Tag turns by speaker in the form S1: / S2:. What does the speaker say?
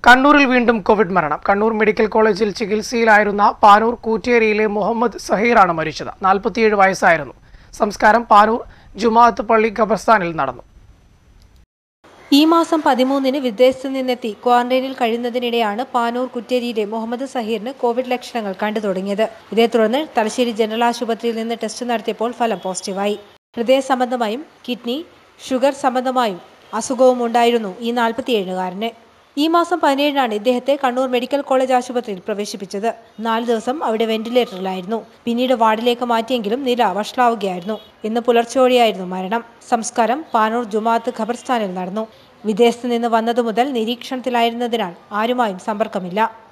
S1: കണ്ണൂരിൽ വീണ്ടും കോവിഡ് മരണം കണ്ണൂർ മെഡിക്കൽ കോളേജിൽ ചികിത്സയിലായിരുന്ന പാനൂർ കൂറ്റേരിയിലെ മുഹമ്മദ് സഹീറാണ് മരിച്ചത് നാൽപ്പത്തിയേഴ് വയസ്സായിരുന്നു സംസ്കാരം പാനൂർ ജുമാഅത്ത് പള്ളി ഖബർസ്ഥാനിൽ നടന്നു
S2: ഈ മാസം പതിമൂന്നിന് വിദേശത്ത് നിന്നെത്തി ക്വാറന്റൈനിൽ കഴിയുന്നതിനിടെയാണ് പാനൂർ കുറ്റേരിയിലെ മുഹമ്മദ് സഹീറിന് കോവിഡ് ലക്ഷണങ്ങൾ കണ്ടു തുടങ്ങിയത് ഇതേ തുടർന്ന് തലശ്ശേരി ജനറൽ ആശുപത്രിയിൽ നിന്ന് ടെസ്റ്റ് നടത്തിയപ്പോൾ ഫലം പോസിറ്റീവായി ഹൃദയ സംബന്ധമായും കിഡ്നി ഷുഗർ സംബന്ധമായും അസുഖവും ഉണ്ടായിരുന്നു ഈ നാൽപ്പത്തിയേഴുകാരന് ഈ മാസം പതിനേഴിനാണ് ഇദ്ദേഹത്തെ കണ്ണൂർ മെഡിക്കൽ കോളേജ് ആശുപത്രിയിൽ പ്രവേശിപ്പിച്ചത് നാല് ദിവസം അവിടെ വെന്റിലേറ്ററിലായിരുന്നു പിന്നീട് വാർഡിലേക്ക് മാറ്റിയെങ്കിലും നില വഷളാവുകയായിരുന്നു ഇന്ന് പുലർച്ചോടെയായിരുന്നു മരണം സംസ്കാരം പാനൂർ ജുമാഅത്ത് ഖബർസ്ഥാനിൽ നടന്നു വിദേശത്ത് നിന്ന് വന്നതു മുതൽ നിരീക്ഷണത്തിലായിരുന്നതിനാൽ ആരുമായും സമ്പർക്കമില്ല